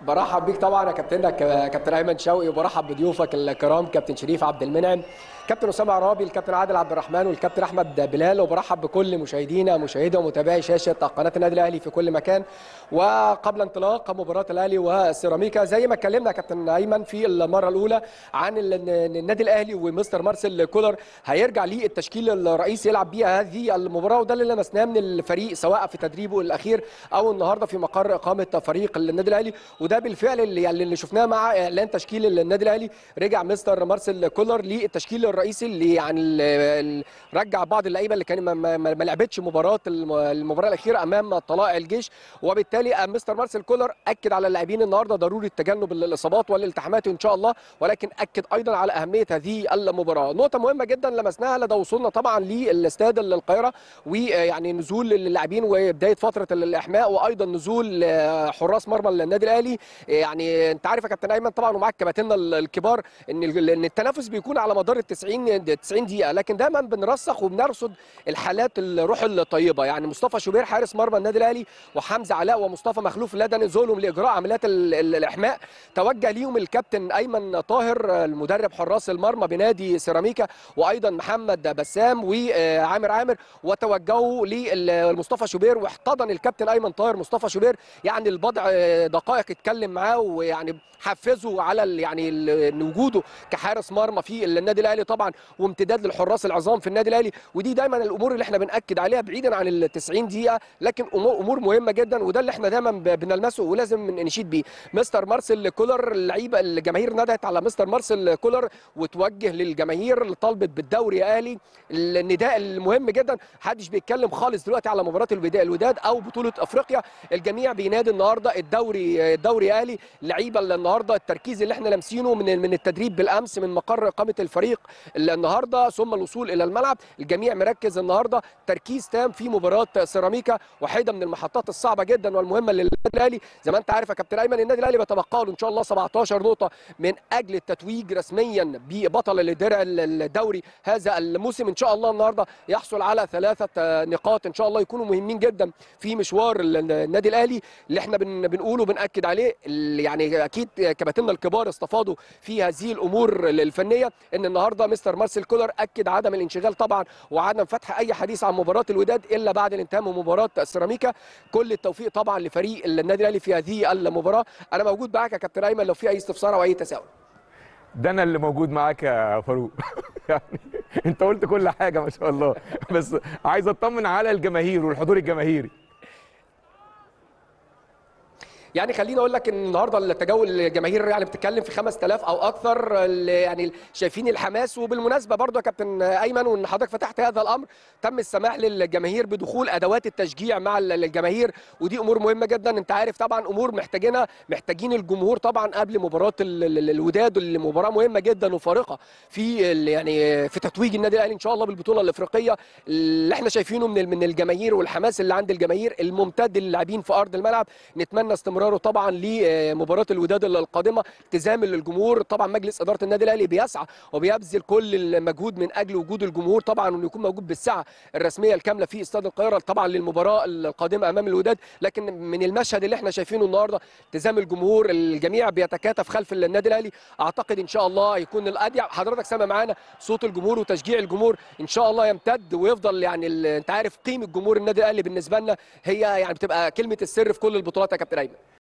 برحب بيك طبعا يا كابتننا ك- كابتن ايمن شوقي وبرحب بضيوفك الكرام كابتن شريف عبد المنعم كابتن اسامه عرابي الكابتن عادل عبد الرحمن والكابتن احمد بلال وبرحب بكل مشاهدينا مشاهدي ومتابعي شاشه قناه النادي الاهلي في كل مكان وقبل انطلاق مباراه الاهلي وسيراميكا زي ما اتكلمنا يا كابتن ايمن في المره الاولى عن ال- إن النادي الاهلي ومستر مارسيل كولر هيرجع ليه التشكيل الرئيسي يلعب بيها هذه المباراه وده اللي لمسناه من الفريق سواء في تدريبه الاخير او النهارده في مقر اقامه فريق النادي الاهلي وده بالفعل اللي يعني اللي شفناه مع اعلان تشكيل النادي الاهلي رجع مستر مارسيل كولر للتشكيل الرئيسي اللي يعني ال- ال- رجع بعض اللعيبه اللي كان ما, ما, ما ما لعبتش مباراه الم- المباراه الاخيره امام طلائع الجيش وبالتالي مستر مارسيل كولر اكد على اللاعبين النهارده ضروره تجنب الاصابات والالتحامات ان شاء الله ولكن اكد ايضا على اهميه هذه المباراه نقطه مهمه جدا لمسناها لدى وصولنا طبعا للاستاد القاهره ويعني نزول اللاعبين وبدايه فتره الاحماء وايضا نزول آه، حراس مرمى النادي الاهلي يعني انت عارف يا كابتن ايمن طبعا ومعاك كباتننا الكبار ان ال- ان التنافس بيكون على مدار ال 90 90 دقيقه لكن دايما بنرسخ وبنرصد الحالات الروح الطيبه يعني مصطفى شوبير حارس مرمى النادي الاهلي وحمزه علاء ومصطفى مخلوف لدى نزولهم لاجراء عمليات ال- ال- الاحماء توجه ليهم الكابتن ايمن طاهر المدرب حراس المرمى بنادي سيراميكا وايضا محمد بسام وعامر عامر وتوجهوا لمصطفى شوبير واحتضن الكابتن ايمن طاهر مصطفى شوبير يعني البضع دقائق اتكلم معاه ويعني حفزه على ال- يعني ال- ان وجوده كحارس مرمى في النادي الاهلي طبعا وامتداد للحراس العظام في النادي الاهلي ودي دايما الامور اللي احنا بناكد عليها بعيدا عن ال 90 دقيقه لكن امور أمور مهمه جدا وده اللي احنا دايما ب- بنلمسه ولازم نشيد بيه مستر مارسيل كولر اللعيبه الجماهير ندهت على مستر مارسيل كولر وتوجه للجماهير اللي طالبت بالدوري يا اهلي النداء المهم جدا محدش بيتكلم خالص دلوقتي على مباراه الوداد الوداد او بطوله افريقيا الجميع بينادي النهارده الدوري الدوري يا اهلي لعيبه اللي النهارده التركيز اللي احنا لامسينه من من التدريب بالامس من مقر اقامه الفريق اللي النهارده ثم الوصول الى الملعب الجميع مركز النهارده تركيز تام في مباراه سيراميكا واحده من المحطات الصعبه جدا والمهمه للنادي الاهلي زي ما انت عارف يا كابتن ايمن النادي الاهلي بيتبقى له ان شاء الله 17 نقطه من اجل التتويج رسميا ببطل لدرع الدوري هذا الموسم ان شاء الله النهارده يحصل على ثلاثه نقاط ان شاء الله يكونوا مهمين جدا في مشوار النادي الاهلي اللي احنا بن بنقوله بناكد عليه اللي يعني اكيد كباتننا الكبار استفاضوا في هذه الامور الفنيه ان النهارده مستر مارسيل كولر اكد عدم الانشغال طبعا وعدم فتح اي حديث عن مباراه الوداد الا بعد الانتهاء من مباراه سيراميكا كل التوفيق طبعا لفريق النادي الاهلي في هذه المباراه انا موجود معاك يا كابتن ايمن لو في اي استفسار او اي تساؤل ده انا اللي موجود معاك يا فاروق يعني انت قلت كل حاجه ما شاء الله بس عايز اطمن على الجماهير والحضور الجماهيري يعني خليني اقول لك ان النهارده التجول الجماهير يعني بتتكلم في 5000 او اكثر ال- يعني شايفين الحماس وبالمناسبه برضو يا كابتن ايمن وان حضرتك فتحت هذا الامر تم السماح للجماهير بدخول ادوات التشجيع مع ال- الجماهير ودي امور مهمه جدا انت عارف طبعا امور محتاجينها محتاجين الجمهور طبعا قبل مباراه ال- ال- الوداد اللي مباراه مهمه جدا وفارقه في ال- يعني في تتويج النادي الاهلي ان شاء الله بالبطوله الافريقيه اللي احنا شايفينه من ال- من الجماهير والحماس اللي عند الجماهير الممتد للاعبين في ارض الملعب نتمنى استمراره طبعا لمباراه الوداد القادمه التزام الجمهور طبعا مجلس اداره النادي الاهلي بيسعى وبيبذل كل المجهود من اجل وجود الجمهور طبعا وانه يكون موجود بالسعه الرسميه الكامله في استاد القاهره طبعا للمباراه القادمه امام الوداد لكن من المشهد اللي احنا شايفينه النهارده التزام الجمهور الجميع بيتكاتف خلف النادي الاهلي اعتقد ان شاء الله هيكون الادي حضرتك سامع معانا صوت الجمهور وتشجيع الجمهور ان شاء الله يمتد ويفضل يعني ال- انت عارف قيمه جمهور النادي الاهلي بالنسبه لنا هي يعني بتبقى كلمه السر في كل البطولات يا كابتن ايمن